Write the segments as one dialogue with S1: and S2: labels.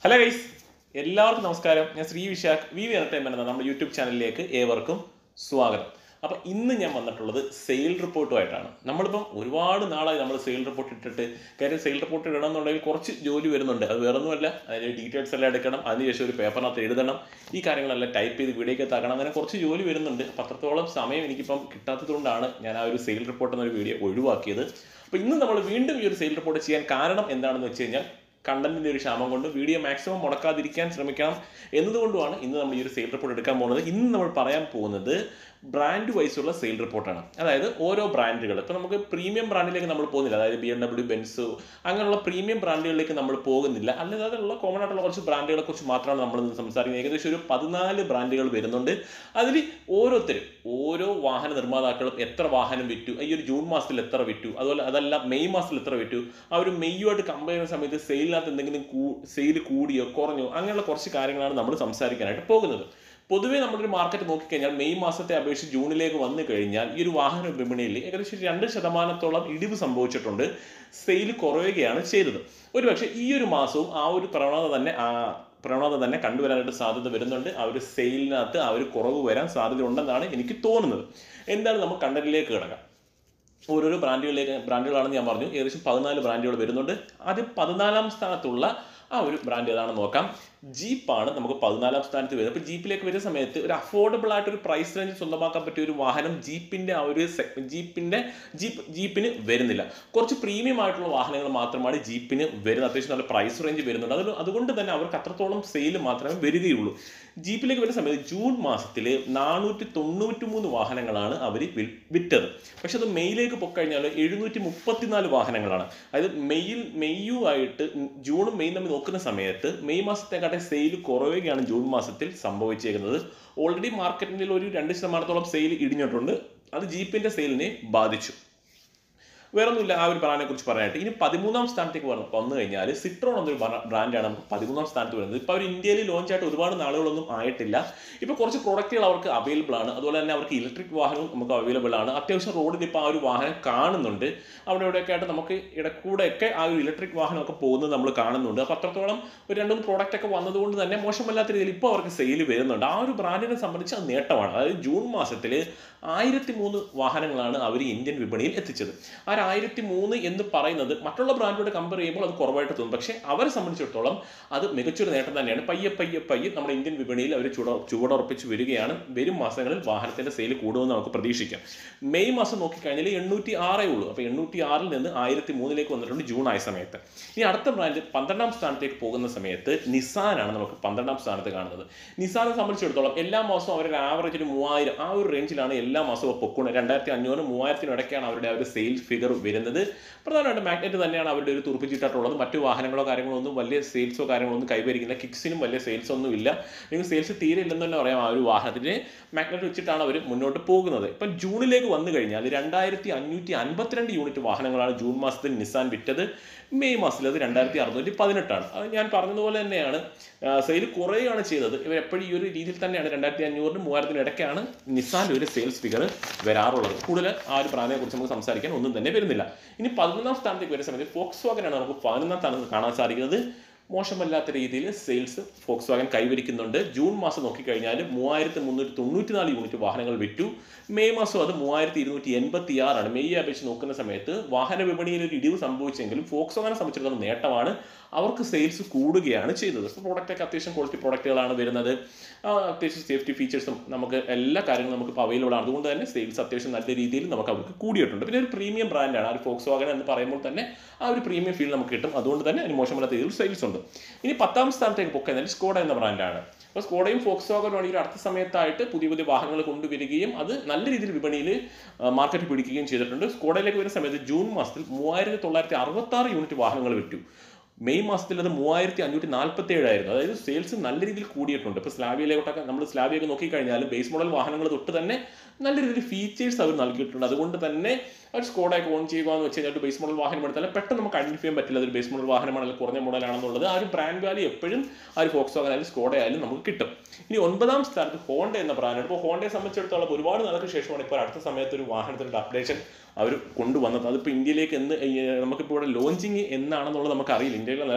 S1: hello guys എല്ലാവർക്കും നമസ്കാരം ഞാൻ Sri Vishakh V V entertainment എന്ന നമ്മുടെ യൂട്യൂബ് ചാനലിലേക്ക് ഏവർക്കും സ്വാഗതം അപ്പോൾ ഇന്ന് ഞാൻ വന്നിട്ടുള്ളത് സെയിൽ റിപ്പോർട്ടുമായിട്ടാണ് നമ്മളിപ്പം ഒരുപാട് നാളായി നമ്മൾ സെയിൽ റിപ്പോർട്ട് ഇട്ടിട്ട് കാര്യം സെയിൽ റിപ്പോർട്ട് ഇടണം എന്നുണ്ടെങ്കിൽ കുറച്ച് ജോലി വരുന്നുണ്ട് അത് വേറൊന്നുമല്ല അതിന് ഡീറ്റെയിൽസ് എല്ലാം എടുക്കണം അതിനുശേഷം ഒരു പേപ്പറിനകത്ത് എഴുതണം ഈ കാര്യങ്ങളെല്ലാം ടൈപ്പ് ചെയ്ത് വീഡിയോക്ക് ആക്കണം അങ്ങനെ കുറച്ച് ജോലി വരുന്നുണ്ട് അപ്പോൾ അത്രത്തോളം സമയം എനിക്കിപ്പം കിട്ടാത്തതുകൊണ്ടാണ് ഞാൻ ആ ഒരു സെയിൽ റിപ്പോർട്ട് എന്നൊരു വീഡിയോ ഒഴിവാക്കിയത് അപ്പോൾ ഇന്ന് നമ്മൾ വീണ്ടും ഈ ഒരു സെയിൽ റിപ്പോർട്ട് ചെയ്യാൻ കാരണം എന്താണെന്ന് വെച്ച് കഴിഞ്ഞാൽ കണ്ടന്റിന്റെ ഒരു ക്ഷാമം കൊണ്ട് വീഡിയോ മാക്സിമം മുടക്കാതിരിക്കാൻ ശ്രമിക്കണം എന്നതുകൊണ്ടുമാണ് ഇന്ന് നമ്മൾ ഈ ഒരു സെയിൽ റിപ്പോർട്ട് എടുക്കാൻ പോകുന്നത് ഇന്ന് നമ്മൾ പറയാൻ പോകുന്നത് ബ്രാൻഡ് വൈസ് ഉള്ള സെയിൽ റിപ്പോർട്ടാണ് അതായത് ഓരോ ബ്രാൻഡുകൾ ഇപ്പോൾ നമുക്ക് പ്രീമിയം ബ്രാൻഡിലേക്ക് നമ്മൾ പോകുന്നില്ല അതായത് ബി എം ഡബ്ല്യു ബെൻസ് അങ്ങനെയുള്ള പ്രീമിയം ബ്രാൻഡുകളിലേക്ക് നമ്മൾ പോകുന്നില്ല അല്ലാതെയുള്ള കോമൺ ആയിട്ടുള്ള കുറച്ച് ബ്രാൻഡുകളെ കുറിച്ച് മാത്രമാണ് നമ്മൾ ഇന്ന് സംസാരിക്കുന്നത് ഏകദേശം ഒരു പതിനാല് ബ്രാൻഡുകൾ വരുന്നുണ്ട് അതിൽ ഓരോരുത്തരും ഓരോ വാഹന നിർമ്മാതാക്കളും എത്ര വാഹനം വിറ്റു ഈ ഒരു ജൂൺ മാസത്തിൽ എത്ര വിറ്റു അതുപോലെ അതല്ല മെയ് മാസത്തിൽ എത്ര വിറ്റു ആ ഒരു മെയ്യുമായിട്ട് കമ്പയർ ചെയ്യുന്ന സമയത്ത് സെയിലിനകത്ത് എന്തെങ്കിലും സെയിൽ കൂടിയോ കുറഞ്ഞോ അങ്ങനെയുള്ള കുറച്ച് കാര്യങ്ങളാണ് നമ്മൾ സംസാരിക്കാനായിട്ട് പോകുന്നത് പൊതുവേ നമ്മളൊരു മാർക്കറ്റ് നോക്കിക്കഴിഞ്ഞാൽ മെയ് മാസത്തെ അപേക്ഷിച്ച് ജൂണിലേക്ക് വന്നു കഴിഞ്ഞാൽ ഈ ഒരു വാഹന വിപണിയിൽ ഏകദേശം രണ്ട് ശതമാനത്തോളം ഇടിവ് സംഭവിച്ചിട്ടുണ്ട് സെയിൽ കുറയുകയാണ് ചെയ്തത് ഒരുപക്ഷെ ഈ ഒരു മാസവും ആ ഒരു പ്രവണത തന്നെ ആ പ്രവണത തന്നെ കണ്ടുവരാനായിട്ട് സാധ്യത വരുന്നുണ്ട് ആ ഒരു സെയിലിനകത്ത് ആ ഒരു കുറവ് വരാൻ സാധ്യത ഉണ്ടെന്നാണ് എനിക്ക് തോന്നുന്നത് എന്താണ് നമ്മൾ കണ്ടന്റിലേക്ക് കിടക്കാം ഓരോരോ ബ്രാൻഡുകളിലേക്ക് ബ്രാൻഡുകളാണെന്ന് ഞാൻ പറഞ്ഞു ഏകദേശം പതിനാല് ബ്രാൻഡുകൾ വരുന്നുണ്ട് ആദ്യം പതിനാലാം സ്ഥാനത്തുള്ള ആ ഒരു ബ്രാൻഡ് ഏതാണെന്ന് നോക്കാം ജീപ്പാണ് നമുക്ക് പതിനാലാം സ്ഥാനത്ത് വരുന്നത് അപ്പോൾ ജീപ്പിലേക്ക് വരുന്ന സമയത്ത് ഒരു അഫോർഡബിൾ ആയിട്ട് ഒരു പ്രൈസ് റേഞ്ച് സ്വന്തമാക്കാൻ പറ്റിയ ഒരു വാഹനം ജീപ്പിന്റെ ആ ഒരു ജീപ്പിന്റെ ജീപ്പ് ജീപ്പിന് വരുന്നില്ല കുറച്ച് പ്രീമിയം ആയിട്ടുള്ള വാഹനങ്ങൾ മാത്രമാണ് ജീപ്പിന് വരുന്നത് അത്യാവശ്യം നല്ല പ്രൈസ് റേഞ്ച് വരുന്നുണ്ട് അത് അതുകൊണ്ട് തന്നെ അവർക്ക് അത്രത്തോളം സെയിൽ മാത്രമേ വരികയുള്ളൂ ജീപ്പിലേക്ക് വരുന്ന സമയത്ത് ജൂൺ മാസത്തിൽ നാനൂറ്റി തൊണ്ണൂറ്റി മൂന്ന് വാഹനങ്ങളാണ് അവർ വിറ്റത് പക്ഷെ അത് മെയ്യിലേക്ക് പൊക്കഴിഞ്ഞാൽ എഴുന്നൂറ്റി മുപ്പത്തിനാല് വാഹനങ്ങളാണ് അതായത് മെയ്യിൽ മെയ്യുമായിട്ട് ജൂണും മെയ്യും തമ്മിൽ നോക്കുന്ന സമയത്ത് മെയ് മാസത്തെക്കാട്ടെ സെയിൽ കുറയുകയാണ് ജൂൺ മാസത്തിൽ സംഭവിച്ചേക്കുന്നത് ഓൾറെഡി മാർക്കറ്റിൽ ഒരു രണ്ട് ശതമാനത്തോളം സെയിൽ ഇടിഞ്ഞിട്ടുണ്ട് അത് ജീപ്പിന്റെ സെയിലിനെ ബാധിച്ചു വേറൊന്നുമില്ല ആ ഒരു ബ്രാൻഡിനെ കുറിച്ച് പറയാനായിട്ട് ഇനി പതിമൂന്നാം സ്ഥാനത്തേക്ക് വന്നു വന്നു കഴിഞ്ഞാൽ സിട്രോൺ എന്നൊരു ബ്രാൻഡാണ് നമുക്ക് പതിമൂന്നാം സ്ഥാനത്ത് വരുന്നത് ഇപ്പോൾ അവർ ഇന്ത്യയിൽ ലോഞ്ച് ആയിട്ട് ഒരുപാട് നാളുകളൊന്നും ആയിട്ടില്ല ഇപ്പോൾ കുറച്ച് പ്രൊഡക്റ്റുകൾ അവർക്ക് അവൈലബിൾ ആണ് അതുപോലെ തന്നെ അവർക്ക് ഇലക്ട്രിക് വാഹനവും നമുക്ക് അവൈലബിൾ ആണ് അത്യാവശ്യം റോഡിൽ ഇപ്പോൾ ആ ഒരു വാഹനം കാണുന്നുണ്ട് അവിടെ ഇവിടെയൊക്കെ ആയിട്ട് നമുക്ക് ഇടക്കൂടെയൊക്കെ ആ ഒരു ഇലക്ട്രിക് വാഹനമൊക്കെ പോകുന്നത് നമ്മൾ കാണുന്നുണ്ട് അപ്പോൾ അത്രത്തോളം ഒരു രണ്ട് മൂന്ന് പ്രോഡക്റ്റ് ഒക്കെ വന്നതുകൊണ്ട് തന്നെ മോശമല്ലാത്ത രീതിയിൽ ഇപ്പോൾ അവർക്ക് സെയിൽ വരുന്നുണ്ട് ആ ഒരു ബ്രാൻഡിനെ സംബന്ധിച്ച് അത് നേട്ടമാണ് അതായത് ജൂൺ മാസത്തിൽ ആയിരത്തി മൂന്ന് വാഹനങ്ങളാണ് അവർ ഇന്ത്യൻ വിപണിയിൽ എത്തിച്ചത് ആ ആയിരത്തി മൂന്ന് എന്ന് പറയുന്നത് മറ്റുള്ള ബ്രാൻഡോട് കമ്പയർ ചെയ്യുമ്പോൾ അത് കുറവായിട്ട് തോന്നും പക്ഷേ അവരെ സംബന്ധിച്ചിടത്തോളം അത് മികച്ചൊരു നേട്ടം തന്നെയാണ് പയ്യെ പയ്യെ പയ്യെ നമ്മുടെ ഇന്ത്യൻ വിപണിയിൽ അവർ ചുവട ചുവടുറപ്പിച്ച് വരികയാണ് വരും മാസങ്ങളിൽ വാഹനത്തിന്റെ സെയിൽ കൂടുമെന്ന് നമുക്ക് പ്രതീക്ഷിക്കാം മെയ് മാസം നോക്കിക്കഴിഞ്ഞാൽ എണ്ണൂറ്റി ആറേ ഉള്ളൂ അപ്പോൾ എണ്ണൂറ്റി ആറിൽ നിന്ന് ആയിരത്തി മൂന്നിലേക്ക് വന്നിട്ടുണ്ട് ജൂൺ ആയ സമയത്ത് ഇനി അടുത്ത ബ്രാൻഡ് പന്ത്രണ്ടാം സ്ഥാനത്തേക്ക് പോകുന്ന സമയത്ത് നിസാനാണ് നമുക്ക് പന്ത്രണ്ടാം സ്ഥാനത്ത് കാണുന്നത് നിസാനെ സംബന്ധിച്ചിടത്തോളം എല്ലാ മാസവും അവരുടെ ആവറേജ് ഒരു മൂവായിരം ആ ഒരു റേഞ്ചിലാണ് എല്ലാ മാസവും പൊക്കുന്നത് രണ്ടായിരത്തി അഞ്ഞൂറ് മൂവായിരത്തിനും ഇടയ്ക്കാണ് അവരുടെ ആ ഒരു സെയിൽ ഫിഗർ വരുന്നത് പ്രധാനമായിട്ടും മാഗ്നറ്റ് തന്നെയാണ് അവരുടെ ഒരു തുറപ്പിച്ചിട്ടുള്ളത് മറ്റു വാഹനങ്ങളോ കാര്യങ്ങളോ ഒന്നും വലിയ സെയിൽസോ കാര്യങ്ങളോ ഒന്നും കൈവരിക്കില്ല കിക്സിനും വലിയ സെയിൽസ് ഒന്നും ഇല്ല അല്ലെങ്കിൽ സെയിൽസ് തീരെ ഇല്ലെന്ന് തന്നെ പറയാം ആ ഒരു വാഹനത്തിന് മാഗ്നറ്റ് വെച്ചിട്ടാണ് അവർ മുന്നോട്ട് പോകുന്നത് ഇപ്പം ജൂണിലേക്ക് വന്നു കഴിഞ്ഞാൽ രണ്ടായിരത്തി അഞ്ഞൂറ്റി അൻപത്തിരണ്ട് യൂണിറ്റ് വാഹനങ്ങളാണ് ജൂൺ മാസത്തിൽ നിസാൻ വിറ്റത് മെയ് മാസത്തിൽ അത് രണ്ടായിരത്തി അറുന്നൂറ്റി പതിനെട്ടാണ് അത് ഞാൻ പറഞ്ഞതുപോലെ തന്നെയാണ് സെയിൽ കുറയുകയാണ് ചെയ്തത് ഇവർ എപ്പോഴും ഈ ഒരു രീതിയിൽ തന്നെയാണ് രണ്ടായിരത്തി അഞ്ഞൂറിനും മൂവായിരത്തിന് ഇടയ്ക്കാണ് നിസാൻ്റെ ഒരു സെയിൽസ് ഫിഗർ വരാറുള്ളത് കൂടുതൽ ആ ഒരു ബ്രാൻഡിനെ കുറിച്ച് നമുക്ക് സംസാരിക്കാൻ ഒന്നും തന്നെ വരുന്നില്ല ഇനി പതിനൊന്നാം സ്ഥാനത്തേക്ക് വരുന്ന സമയത്ത് ഫോക്സ് വാഗനാണ് നമുക്ക് പതിനൊന്നാം സ്ഥാനത്ത് കാണാൻ സാധിക്കുന്നത് മോശമല്ലാത്ത രീതിയിൽ സെയിൽസ് ഫോക്സ് വാഗൻ കൈവരിക്കുന്നുണ്ട് ജൂൺ മാസം നോക്കിക്കഴിഞ്ഞാൽ മൂവായിരത്തി മുന്നൂറ്റി തൊണ്ണൂറ്റി നാല് യൂണിറ്റ് വാഹനങ്ങൾ വിറ്റു മെയ് മാസം അത് മൂവായിരത്തി ഇരുന്നൂറ്റി എൺപത്തി ആറാണ് മെയ് അപേക്ഷിച്ച് നോക്കുന്ന സമയത്ത് വാഹന വിപണിയിൽ ഒരു ഇടിവ് സംഭവിച്ചെങ്കിലും ഫോക്സ് വാഗനെ സംബന്ധിച്ചിടത്തോളം നേട്ടമാണ് അവർക്ക് സെയിൽസ് കൂടുകയാണ് ചെയ്തത് ഇപ്പോൾ പ്രോഡക്റ്റൊക്കെ അത്യാവശ്യം ക്വാളിറ്റി പ്രോഡക്റ്റുകളാണ് വരുന്നത് അത്യാവശ്യം സേഫ്റ്റി ഫീച്ചേഴ്സും നമുക്ക് എല്ലാ കാര്യങ്ങളും നമുക്ക് ഇപ്പോൾ അവൈലബിൾ ആണ് അതുകൊണ്ട് തന്നെ സെയിൽസ് അത്യാവശ്യം നല്ല രീതിയിൽ നമുക്ക് അവർക്ക് കൂടിയിട്ടുണ്ട് പിന്നെ ഒരു പ്രീമിയം ബ്രാൻഡാണ് ആ ഒരു ഫോക്സ് വാഗൻ എന്ന് പറയുമ്പോൾ തന്നെ ആ ഒരു പ്രീമിയം ഫീൽ നമുക്ക് കിട്ടും അതുകൊണ്ട് തന്നെ അതിന് മോശമല്ലാത്ത രീതിയിൽ സെയിൽസ് ഉണ്ട് ഇനി പത്താം സ്ഥാനത്തേക്ക് പൊക്കുന്നത് സ്കോഡ എന്ന ബ്രാൻഡാണ് അപ്പോൾ സ്കോഡയും ഫോക്സ് വാഗനും ഈ അടുത്ത സമയത്തായിട്ട് പുതിയ പുതിയ വാഹനങ്ങൾ കൊണ്ടുവരികയും അത് നല്ല രീതിയിൽ വിപണിയിൽ മാർക്കറ്റ് പിടിക്കുകയും ചെയ്തിട്ടുണ്ട് സ്കോഡയിലേക്ക് വരുന്ന സമയത്ത് ജൂൺ മാസത്തിൽ മൂവായിരത്തി തൊള്ളായിരത്തി അറുപത്തി ആറ് യൂണിറ്റ് വാഹനങ്ങൾ വിറ്റു മെയ് മാസത്തിൽ അത് മൂവായിരത്തി അഞ്ഞൂറ്റി നാൽപ്പത്തി ഏഴായിരുന്നു അതായത് സെയിൽസ് നല്ല രീതിയിൽ കൂടിയിട്ടുണ്ട് ഇപ്പോൾ സ്ലാബിയിലേക്കൊക്കെ നമ്മൾ സ്ലാബിയൊക്കെ നോക്കിക്കഴിഞ്ഞാൽ ബേസ് മോഡൽ വാഹനങ്ങൾ തൊട്ട് തന്നെ നല്ല രീതിയിൽ ഫീച്ചേഴ്സ് അവർ നൽകിയിട്ടുണ്ട് അതുകൊണ്ട് തന്നെ ഒരു സ്കോഡൊക്കെ ഓൺ ചെയ്യുക എന്ന് വെച്ച് കഴിഞ്ഞാൽ ബേസ് മോഡൽ വാഹനം എടുത്താൽ പെട്ടെന്ന് നമുക്ക് ഐഡന്റിഫൈ ചെയ്യാൻ പറ്റില്ല അതൊരു ബേസ് മോഡൽ വാഹനമാണ് അല്ലെങ്കിൽ കുറഞ്ഞ മോഡലാണെന്നുള്ളത് ആ ഒരു ബ്രാൻഡ് വാല്യൂ എപ്പോഴും ആ ഒരു ഫോക്സ് വാഗൻ ആയാലും സ്കോഡ ആയാലും നമുക്ക് കിട്ടും ഇനി ഒൻപതാം സ്ഥാനത്ത് ഹോണ്ട എന്ന ബ്രാൻഡ് ഇപ്പോൾ ഹോണ്ടയെ സംബന്ധിച്ചിടത്തോളം ഒരുപാട് നാൾക്ക് ശേഷമാണ് ഇപ്പോൾ അടുത്ത സമയത്ത് ഒരു വാഹനത്തിൻ്റെ അപ്ഡേഷൻ അവർ കൊണ്ടുവന്നത് അതിപ്പോൾ ഇന്ത്യയിലേക്ക് എന്ന് നമുക്കിപ്പോൾ ഇവിടെ ലോഞ്ചിങ് എന്നാണെന്നുള്ളത് നമുക്കറിയില്ല ഇന്ത്യയിൽ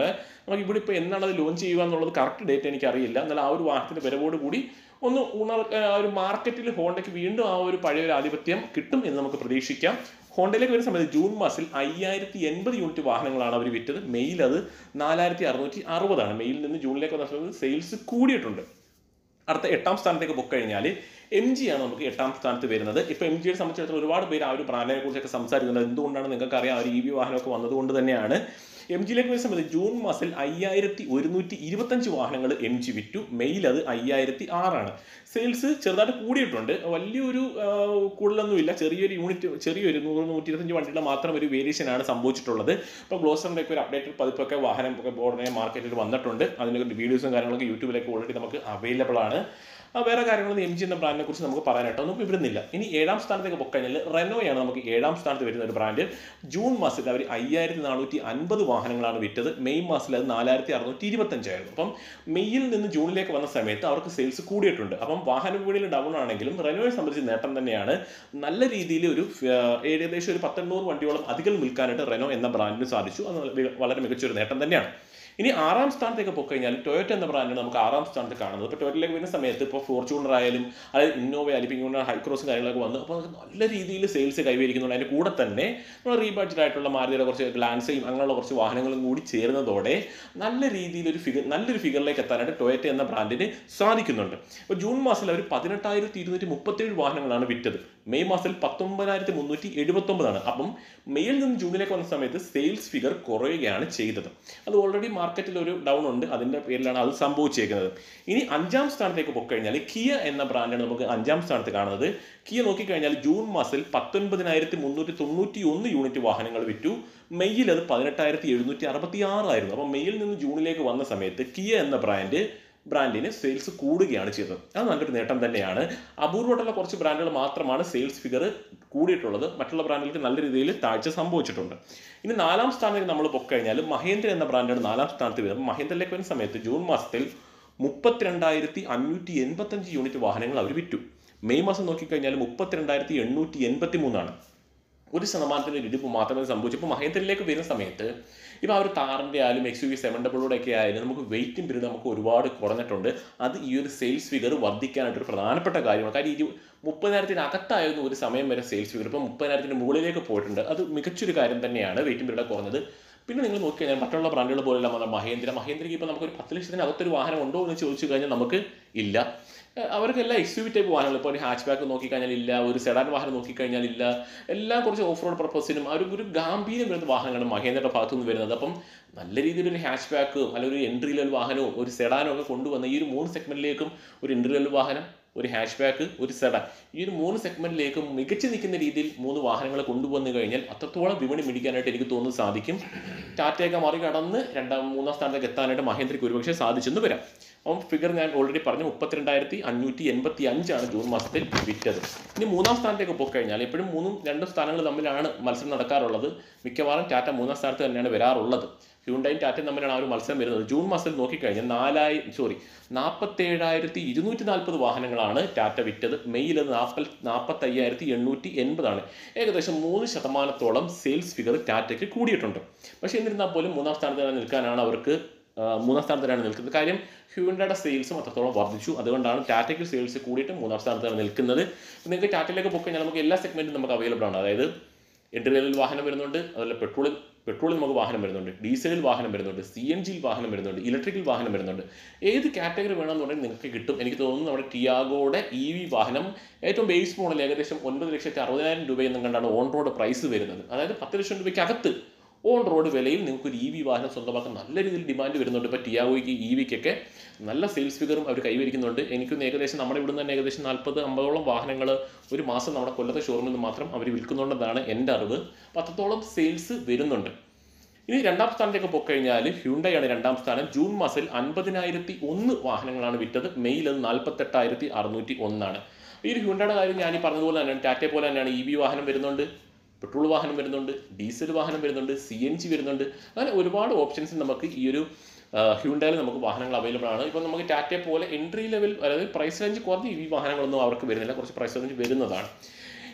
S1: നമുക്ക് ഇവിടെ ഇപ്പോൾ എന്നാണ് അത് ലോഞ്ച് ചെയ്യുക എന്നുള്ളത് കറക്റ്റ് ഡേറ്റ് എനിക്കറിയില്ല എന്നാൽ ആ ഒരു വാഹനത്തിൻ്റെ വരവോട് കൂടി ഒന്ന് ഉണർ ആ ഒരു മാർക്കറ്റിൽ ഹോണ്ടയ്ക്ക് വീണ്ടും ആ ഒരു പഴയ ഒരു ആധിപത്യം കിട്ടും എന്ന് നമുക്ക് പ്രതീക്ഷിക്കാം ഹോണ്ടയിലേക്ക് വരുന്ന സമയത്ത് ജൂൺ മാസത്തിൽ അയ്യായിരത്തി എൺപത് യൂണിറ്റ് വാഹനങ്ങളാണ് അവർ വിറ്റത് മെയിൽ അത് നാലായിരത്തി അറുന്നൂറ്റി അറുപതാണ് മെയിൽ നിന്ന് ജൂണിലേക്ക് വന്ന സമയത്ത് സെയിൽസ് കൂടിയിട്ടുണ്ട് അടുത്ത എട്ടാം സ്ഥാനത്തേക്ക് പോയി കഴിഞ്ഞാൽ എം ജി ആണ് നമുക്ക് എട്ടാം സ്ഥാനത്ത് വരുന്നത് ഇപ്പോൾ എം ജിയെ സംബന്ധിച്ചിടത്തോളം ഒരുപാട് പേര് ആ ഒരു ബ്രാൻഡിനെ കുറിച്ചൊക്കെ സംസാരിക്കുന്നത് എന്തുകൊണ്ടാണ് നിങ്ങൾക്ക് അറിയാം ആ ഒരു ഇ വി വാഹനമൊക്കെ വന്നതുകൊണ്ട് തന്നെയാണ് എം ജിയിലേക്ക് വരുന്ന സമയത്ത് ജൂൺ മാസത്തിൽ അയ്യായിരത്തി ഒരുന്നൂറ്റി ഇരുപത്തഞ്ച് വാഹനങ്ങൾ എം ജി വിറ്റു മെയിൽ അത് അയ്യായിരത്തി ആറാണ് സെയിൽസ് ചെറുതായിട്ട് കൂടിയിട്ടുണ്ട് വലിയൊരു ആ, കൂടുതലൊന്നുമില്ല ചെറിയൊരു യൂണിറ്റ് ചെറിയൊരു നൂറ് നൂറ്റി ഇരുപത്തഞ്ച് വണ്ടിയുടെ മാത്രം ഒരു വേരിയേഷൻ ആണ് സംഭവിച്ചിട്ടുള്ളത് ഇപ്പോൾ ഗ്ലോസറിൻ്റെ ഒക്കെ ഒരു അപ്ഡേറ്റഡ് പതിപ്പൊക്കെ വാഹനം ഒക്കെ ഉടനെ മാർക്കറ്റിൽ വന്നിട്ടുണ്ട് അതിൻ്റെ വീഡിയോസും കാര്യങ്ങളൊക്കെ യൂട്യൂബിലേക്ക് ഓൾറെഡി നമുക്ക് അവൈലബിൾ ആണ് ആ വേറെ കാര്യങ്ങളൊന്നും എം ജി എന്ന ബ്രാൻഡിനെ കുറിച്ച് നമുക്ക് പറയാനായിട്ട് ഒന്നും ഇവിടുന്നില്ല ഇനി ഏഴാം സ്ഥാനത്തേക്ക് പോയി കഴിഞ്ഞാൽ റെനോയാണ് നമുക്ക് ഏഴാം സ്ഥാനത്ത് വരുന്ന ഒരു ബ്രാൻഡ് ജൂൺ മാസത്തിൽ അവർ അയ്യായിരത്തി നാനൂറ്റി അൻപത് വാഹനങ്ങളാണ് വിറ്റത് മെയ് മാസത്തിൽ അത് നാലായിരത്തി അറുന്നൂറ്റി ഇരുപത്തഞ്ചായിരുന്നു അപ്പം മെയ്യിൽ നിന്ന് ജൂണിലേക്ക് വന്ന സമയത്ത് അവർക്ക് സെയിൽസ് കൂടിയിട്ടുണ്ട് അപ്പം വാഹന വിപണിയിൽ ഡൗൺ ആണെങ്കിലും റെനോയെ സംബന്ധിച്ച് നേട്ടം തന്നെയാണ് നല്ല രീതിയിൽ ഒരു ആ, ഏകദേശം ഒരു പത്തെണ്ണൂറ് വണ്ടിയോളം അധികം വിൽക്കാനായിട്ട് റെനോ എന്ന ബ്രാൻഡിന് സാധിച്ചു അത് വളരെ- വളരെ മികച്ചൊരു നേട്ടം തന്നെയാണ് ഇനി ആറാം സ്ഥാനത്തേക്ക് പോയി കഴിഞ്ഞാൽ ടൊയോറ്റ എന്ന ബ്രാൻഡിന് നമുക്ക് ആറാം സ്ഥാനത്ത് കാണുന്നത് ഇപ്പോൾ ടൊയോറ്റയിലേക്ക് വരുന്ന സമയത്ത് ഇപ്പോൾ ഫോർച്യൂണർ ആയാലും അതായത് ഇന്നോവ ആയാലും ഇപ്പോൾ ഇങ്ങനെ ഹൈക്രോസും കാര്യങ്ങളൊക്കെ വന്നു അപ്പോൾ നമുക്ക് നല്ല രീതിയിൽ സെയിൽസ് കൈവരിക്കുന്നുണ്ട് അതിൻ്റെ കൂടെ തന്നെ നമ്മൾ റീബഡ്ജറ്റ് ആയിട്ടുള്ള മാരുതിയുടെ കുറച്ച് ഗ്ലാൻസയും അങ്ങനെയുള്ള കുറച്ച് വാഹനങ്ങളും കൂടി ചേരുന്നതോടെ നല്ല രീതിയിൽ ഒരു ഫിഗർ നല്ലൊരു ഫിഗറിലേക്ക് എത്താനായിട്ട് ടൊയോറ്റ എന്ന ബ്രാൻഡിന് സാധിക്കുന്നുണ്ട് അപ്പോൾ ജൂൺ മാസത്തിൽ അവർ പതിനെട്ടായിരത്തി ഇരുന്നൂറ്റി മുപ്പത്തേഴ് വാഹനങ്ങളാണ് വിറ്റത് മെയ് മാസത്തിൽ പത്തൊമ്പതിനായിരത്തി മുന്നൂറ്റി എഴുപത്തൊമ്പതാണ് അപ്പം മെയ്യിൽ നിന്ന് ജൂണിലേക്ക് വന്ന സമയത്ത് സെയിൽസ് ഫിഗർ കുറയുകയാണ് ചെയ്തത് അത് ഓൾറെഡി മാർക്കറ്റിൽ ഒരു ഡൗൺ ഉണ്ട് അതിൻ്റെ പേരിലാണ് അത് സംഭവിച്ചേക്കുന്നത് ഇനി അഞ്ചാം സ്ഥാനത്തേക്ക് പോയി കഴിഞ്ഞാൽ കിയ എന്ന ബ്രാൻഡാണ് നമുക്ക് അഞ്ചാം സ്ഥാനത്ത് കാണുന്നത് കിയ നോക്കിക്കഴിഞ്ഞാൽ ജൂൺ മാസത്തിൽ പത്തൊൻപതിനായിരത്തി മുന്നൂറ്റി തൊണ്ണൂറ്റി ഒന്ന് യൂണിറ്റ് വാഹനങ്ങൾ വിറ്റു മെയ്യിൽ അത് പതിനെട്ടായിരത്തി എഴുന്നൂറ്റി അറുപത്തി ആറായിരുന്നു അപ്പം മെയ്യിൽ നിന്ന് ജൂണിലേക്ക് വന്ന സമയത്ത് കിയ എന്ന ബ്രാൻഡ് ബ്രാൻഡിന് സെയിൽസ് കൂടുകയാണ് ചെയ്തത് അത് നല്ലൊരു നേട്ടം തന്നെയാണ് അപൂർവമായിട്ടുള്ള കുറച്ച് ബ്രാൻഡുകൾ മാത്രമാണ് സെയിൽസ് ഫിഗർ കൂടിയിട്ടുള്ളത് മറ്റുള്ള ബ്രാൻഡുകൾക്ക് നല്ല രീതിയിൽ താഴ്ച സംഭവിച്ചിട്ടുണ്ട് ഇനി നാലാം സ്ഥാനത്തേക്ക് നമ്മൾ പൊക്കഴിഞ്ഞാൽ മഹേന്ദ്ര എന്ന ബ്രാൻഡാണ് നാലാം സ്ഥാനത്ത് വരുന്നത് മഹേന്ദ്രയിലേക്ക് വരുന്ന സമയത്ത് ജൂൺ മാസത്തിൽ മുപ്പത്തിരണ്ടായിരത്തി അഞ്ഞൂറ്റി എൺപത്തഞ്ച് യൂണിറ്റ് വാഹനങ്ങൾ അവർ വിറ്റു മെയ് മാസം നോക്കിക്കഴിഞ്ഞാൽ മുപ്പത്തിരണ്ടായിരത്തി എണ്ണൂറ്റി എൺപത്തി മൂന്നാണ് ഒരു ശതമാനത്തിൻ്റെ ഒരു ഇടിപ്പ് മാത്രമേ സംഭവിച്ചു ഇപ്പോൾ മഹേന്ദ്രയിലേക്ക് വരുന്ന സമയത്ത് ഇപ്പോൾ ആ ഒരു താറിൻ്റെ ആയാലും എക്സ് യു വി സെവൻ ഡബിളൂടെ ഒക്കെ ആയാലും നമുക്ക് വെയിറ്റും പീരീഡ് നമുക്ക് ഒരുപാട് കുറഞ്ഞിട്ടുണ്ട് അത് ഈ ഒരു സെയിൽസ് ഫിഗർ വർദ്ധിക്കാനായിട്ട് ഒരു പ്രധാനപ്പെട്ട കാര്യമാണ് കാര്യം ഇരു മുപ്പതിനായിരത്തിന് അകത്തായിരുന്നു ഒരു സമയം വരെ സെയിൽസ് ഫിഗർ ഇപ്പോൾ മുപ്പതിനായിരത്തിന് മുകളിലേക്ക് പോയിട്ടുണ്ട് അത് മികച്ചൊരു കാര്യം തന്നെയാണ് വെയിറ്റും പീരീഡ് കുറഞ്ഞത് പിന്നെ നിങ്ങൾ നോക്കി കഴിഞ്ഞാൽ മറ്റുള്ള ബ്രാൻഡുകൾ പോലെയുള്ള നമ്മുടെ മഹേന്ദ്ര മഹേന്ദ്രയ്ക്ക് ഇപ്പോൾ നമുക്കൊരു പത്ത് ലക്ഷത്തിന് അകത്തൊരു വാഹനം ഉണ്ടോ എന്ന് ചോദിച്ചു കഴിഞ്ഞാൽ നമുക്ക് ഇല്ല ഏഹ് അവർക്കെല്ലാം എക്സ് യു വി ടൈപ്പ് വാഹനങ്ങൾ ഇപ്പോൾ ഒരു ഹാച്ച് ബാക്ക് നോക്കിക്കഴിഞ്ഞാൽ ഇല്ല ഒരു സെഡാൻ വാഹനം നോക്കിക്കഴിഞ്ഞാൽ ഇല്ല എല്ലാം കുറച്ച് ഓഫ് റോഡ് പർപ്പസിനും ആ ഒരു ഒരു ഗാംഭീര്യം വരുന്ന വാഹനങ്ങളാണ് മഹേന്ദ്രയുടെ ഭാഗത്തു നിന്ന് വരുന്നത് അപ്പം നല്ല രീതിയിൽ ഒരു ഹാച്ച് ബാക്കും അല്ലെങ്കിൽ ഒരു എൻട്രി ലെവൽ വാഹനവും ഒരു സെഡാനും ഒക്കെ കൊണ്ടുവന്ന ഈ ഒരു മൂന്ന് സെഗ്മെന്റിലേക്കും ഒരു എൻട്രി ലെവൽ വാഹനം ഒരു ഹാച്ച് ബാക്ക് ഒരു സെഡാൻ ഈ ഒരു മൂന്ന് സെഗ്മെന്റിലേക്കും മികച്ചു നിൽക്കുന്ന രീതിയിൽ മൂന്ന് വാഹനങ്ങൾ കൊണ്ടുവന്നു കഴിഞ്ഞാൽ അത്രത്തോളം വിപണി മിടിക്കാനായിട്ട് എനിക്ക് തോന്നുന്നു സാധിക്കും ടാറ്റയൊക്കെ മറികടന്ന് രണ്ടാം മൂന്നാം സ്ഥാനത്തേക്ക് എത്താനായിട്ട് മഹേന്ദ്രയ്ക്ക് ഒരുപക്ഷെ സാധിച്ചെന്ന് വരാം അപ്പം ഫിഗർ ഞാൻ ഓൾറെഡി പറഞ്ഞു മുപ്പത്തിരണ്ടായിരത്തി അഞ്ഞൂറ്റി എൺപത്തി അഞ്ചാണ് ജൂൺ മാസത്തിൽ വിറ്റത് ഇനി മൂന്നാം സ്ഥാനത്തേക്ക് പോയി കഴിഞ്ഞാൽ എപ്പോഴും മൂന്നും രണ്ടും സ്ഥാനങ്ങൾ തമ്മിലാണ് മത്സരം നടക്കാറുള്ളത് മിക്കവാറും ടാറ്റ മൂന്നാം സ്ഥാനത്ത് തന്നെയാണ് വരാറുള്ളത് ഹ്യൂണ്ടായും ടാറ്റയും തമ്മിലാണ് ആ ഒരു മത്സരം വരുന്നത് ജൂൺ മാസത്തിൽ നോക്കിക്കഴിഞ്ഞാൽ നാലായി സോറി നാൽപ്പത്തേഴായിരത്തി ഇരുന്നൂറ്റി നാൽപ്പത് വാഹനങ്ങളാണ് ടാറ്റ വിറ്റത് മെയ്യിൽ അത് നാൽപ്പൽ നാൽപ്പത്തയ്യായിരത്തി എണ്ണൂറ്റി എൺപതാണ് ഏകദേശം മൂന്ന് ശതമാനത്തോളം സെയിൽസ് ഫിഗർ ടാറ്റയ്ക്ക് കൂടിയിട്ടുണ്ട് പക്ഷേ എന്നിരുന്നാൽ പോലും മൂന്നാം സ്ഥാനത്ത് തന്നെ നിൽക്കാനാണ് അവർക്ക് ആ, മൂന്നാം സ്ഥാനത്തിലാണ് നിൽക്കുന്നത് കാര്യം ഹ്യൂണ്ടയുടെ സെയിൽസും അത്രത്തോളം വർദ്ധിച്ചു അതുകൊണ്ടാണ് ടാറ്റയ്ക്ക് സെയിൽസ് കൂടിയിട്ട് മൂന്നാം സ്ഥാനത്താണ് നിൽക്കുന്നത് ഇപ്പം നിങ്ങൾക്ക് ടാറ്റയിലേക്ക് പോയി കഴിഞ്ഞാൽ നമുക്ക് എല്ലാ സെഗ്മെൻറ്റും നമുക്ക് അവൈലബിൾ ആണ് അതായത് എൻട്രി ലെവൽ വാഹനം വരുന്നുണ്ട് അതുപോലെ പെട്രോളിൽ പെട്രോളിൽ നമുക്ക് വാഹനം വരുന്നുണ്ട് ഡീസലിൽ വാഹനം വരുന്നുണ്ട് സി എൻ ജിയിൽ വാഹനം വരുന്നുണ്ട് ഇലക്ട്രിക്കൽ വാഹനം വരുന്നുണ്ട് ഏത് കാറ്റഗറി വേണമെന്നുണ്ടെങ്കിൽ നിങ്ങൾക്ക് കിട്ടും എനിക്ക് തോന്നുന്നു നമ്മുടെ ടിയാഗോയുടെ ഇ വി വാഹനം ഏറ്റവും ബേസ് മോഡൽ ഏകദേശം ഒൻപത് ലക്ഷത്തി അറുപതിനായിരം രൂപയെന്നും കണ്ടാണ് ഓൺ റോഡ് പ്രൈസ് വരുന്നത് അതായത് പത്ത് ലക്ഷം രൂപയ്ക്ക് അകത്ത് ഓൺ റോഡ് വിലയിൽ നിങ്ങൾക്ക് ഒരു ഇ വി വാഹനം സ്വന്തമാക്കാൻ നല്ല രീതിയിൽ ഡിമാൻഡ് വരുന്നുണ്ട് ഇപ്പോൾ ടിയാഗോയ്ക്ക് ഇ വിക്കൊക്കെ നല്ല സെയിൽസ് ഫിഗറും അവർ കൈവരിക്കുന്നുണ്ട് എനിക്കൊന്ന് ഏകദേശം നമ്മുടെ ഇവിടുന്ന് തന്നെ ഏകദേശം നാൽപ്പത് അമ്പതോളം വാഹനങ്ങൾ ഒരു മാസം നമ്മുടെ കൊല്ലത്തെ ഷോറൂമിൽ നിന്ന് മാത്രം അവർ വിൽക്കുന്നുണ്ടെന്നാണ് എൻ്റെ അറിവ് അപ്പോൾ അത്രത്തോളം സെയിൽസ് വരുന്നുണ്ട് ഇനി രണ്ടാം സ്ഥാനത്തേക്ക് പോയി കഴിഞ്ഞാൽ ഹ്യൂണ്ടയാണ് രണ്ടാം സ്ഥാനം ജൂൺ മാസത്തിൽ അൻപതിനായിരത്തി ഒന്ന് വാഹനങ്ങളാണ് വിറ്റത് മെയ്യിൽ അത് നാൽപ്പത്തെട്ടായിരത്തി അറുന്നൂറ്റി ഒന്നാണ് ഈ ഒരു ഹ്യൂണ്ടയുടെ കാര്യം ഞാൻ ഈ പറഞ്ഞതുപോലെ തന്നെയാണ് ടാറ്റയെ പോലെ തന്നെയാണ് ഇ വി വാഹനം വരുന്നുണ്ട് പെട്രോൾ വാഹനം വരുന്നുണ്ട് ഡീസൽ വാഹനം വരുന്നുണ്ട് സി എൻ ജി വരുന്നുണ്ട് അങ്ങനെ ഒരുപാട് ഓപ്ഷൻസ് നമുക്ക് ഈ ഒരു ഹ്യൂണ്ടയിൽ നമുക്ക് വാഹനങ്ങൾ അവൈലബിൾ ആണ് ഇപ്പോൾ നമുക്ക് ടാറ്റയെ പോലെ എൻട്രി ലെവൽ അതായത് പ്രൈസ് റേഞ്ച് കുറഞ്ഞ ഇ വി വാഹനങ്ങളൊന്നും അവർക്ക് വരുന്നില്ല കുറച്ച് പ്രൈസ് റേഞ്ച് വരുന്നതാണ്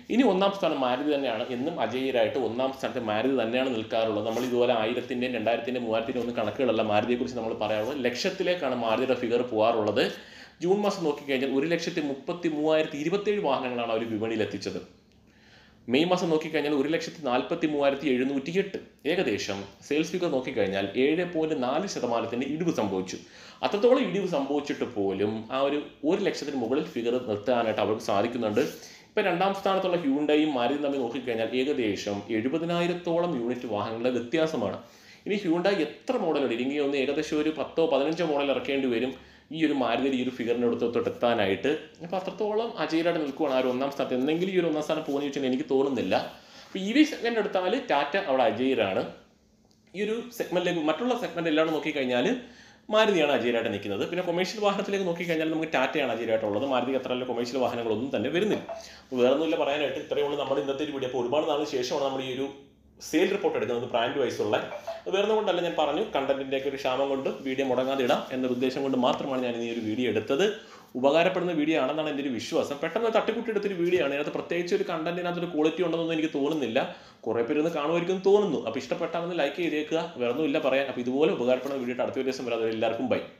S1: ഇനി ഒന്നാം സ്ഥാനം മാരുതി തന്നെയാണ് എന്നും അജയ്യരായിട്ട് ഒന്നാം സ്ഥാനത്ത് മാരുതി തന്നെയാണ് നിൽക്കാറുള്ളത് നമ്മൾ ഇതുപോലെ ആയിരത്തിൻ്റെയും രണ്ടായിരത്തിൻ്റെയും മൂവായിരത്തിൻ്റെ ഒന്നും കണക്കുകളല്ല മാരുതിയെക്കുറിച്ച് നമ്മൾ പറയാറുള്ളത് ലക്ഷത്തിലേക്കാണ് മാരുതിയുടെ ഫിഗർ പോകാറുള്ളത് ജൂൺ മാസം നോക്കിക്കഴിഞ്ഞാൽ ഒരു ലക്ഷത്തി മുപ്പത്തി മൂവായിരത്തി ഇരുപത്തേഴ് വാഹനങ്ങളാണ് അവർ വിപണിയിൽ എത്തിച്ചത് മെയ് മാസം നോക്കിക്കഴിഞ്ഞാൽ ഒരു ലക്ഷത്തി നാൽപ്പത്തി മൂവായിരത്തി എഴുന്നൂറ്റി എട്ട് ഏകദേശം സെയിൽസ് ഫിഗർ നോക്കിക്കഴിഞ്ഞാൽ ഏഴ് പോയിന്റ് നാല് ശതമാനത്തിൻ്റെ ഇടിവ് സംഭവിച്ചു അത്രത്തോളം ഇടിവ് സംഭവിച്ചിട്ട് പോലും ആ ഒരു ഒരു ലക്ഷത്തിന് മുകളിൽ ഫിഗർ നിർത്താനായിട്ട് അവർക്ക് സാധിക്കുന്നുണ്ട് ഇപ്പം രണ്ടാം സ്ഥാനത്തുള്ള ഹ്യൂണ്ടയും മാരുതി തമ്മിൽ നോക്കിക്കഴിഞ്ഞാൽ ഏകദേശം എഴുപതിനായിരത്തോളം യൂണിറ്റ് വാഹനങ്ങളുടെ വ്യത്യാസമാണ് ഇനി ഹ്യൂണ്ടായി എത്ര മോഡലുണ്ട് ഇല്ലെങ്കിൽ ഒന്ന് ഏകദേശം ഒരു പത്തോ പതിനഞ്ചോ മോഡൽ ഇറക്കേണ്ടി വരും ഈ ഒരു മാരുതിയുടെ ഈ ഒരു ഫിഗറിൻ്റെ അടുത്തോട്ട് എത്താനായിട്ട് അപ്പോൾ അത്രത്തോളം അജയിലായിട്ട് നിൽക്കുവാണ് ആ ഒരു ഒന്നാം സ്ഥാനത്ത് എന്തെങ്കിലും ഈ ഒരു ഒന്നാം സ്ഥാനം പോകുന്ന ചോദിച്ചാൽ എനിക്ക് തോന്നുന്നില്ല അപ്പോൾ ഇ വി സെഗ്മെൻ്റ് എടുത്താൽ ടാറ്റ അവിടെ അജയിലാണ് ഈ ഒരു സെഗ്മെന്റിലേക്ക് മറ്റുള്ള സെഗ്മെന്റ് എല്ലാം നോക്കിക്കഴിഞ്ഞാൽ മാരുതിയാണ് അജയരായിട്ട് നിൽക്കുന്നത് പിന്നെ കൊമേഴ്ഷ്യൽ വാഹനത്തിലേക്ക് നോക്കിക്കഴിഞ്ഞാൽ നമുക്ക് ടാറ്റയാണ് അജയരായിട്ടുള്ളത് മാരുതി അത്ര കൊമേഴ്ഷ്യൽ വാഹനങ്ങളൊന്നും തന്നെ വരുന്നില്ല അപ്പോൾ വേറെ ഒന്നുമില്ല പറയാനായിട്ട് ഇത്രയേ ഉള്ളൂ നമ്മുടെ ഇന്നത്തെ ഒരു വീഡിയോ അപ്പോൾ ഒരുപാട് നാളിന് ശേഷമാണ് നമ്മൾ ഈ ഒരു സെയിൽ റിപ്പോർട്ട് എടുക്കുന്നത് ബ്രാൻഡ് വൈസ് ഉള്ള അത് വേറെ ഒന്നും കൊണ്ടല്ല ഞാൻ പറഞ്ഞു കണ്ടന്റിന്റെ ഒക്കെ ഒരു ക്ഷാമം കൊണ്ട് വീഡിയോ മുടങ്ങാതെ ഇടാം എന്നൊരു ഉദ്ദേശം കൊണ്ട് മാത്രമാണ് ഞാൻ ഈ ഒരു വീഡിയോ എടുത്തത് ഉപകാരപ്പെടുന്ന വീഡിയോ ആണെന്നാണ് എൻ്റെ ഒരു വിശ്വാസം പെട്ടെന്ന് തട്ടിക്കുട്ടി എടുത്തൊരു വീഡിയോ ആണ് അതിനകത്ത് പ്രത്യേകിച്ച് ഒരു കണ്ടന്റിനകത്ത് ഒരു ക്വാളിറ്റി ഉണ്ടെന്നൊന്നും എനിക്ക് തോന്നുന്നില്ല കുറേ പേര് ഇന്ന് കാണുമായിരിക്കും തോന്നുന്നു അപ്പോൾ ഇഷ്ടപ്പെട്ടാൽ ഒന്ന് ലൈക്ക് ചെയ്തേക്കുക വേറെ ഒന്നും ഇല്ല പറയാൻ അപ്പോൾ ഇതുപോലെ ഉപകാരപ്പെടുന്ന വീഡിയോ അടുത്ത ഒരു ദിവസം വരാതെ എല്ലാവർക്കും ബൈ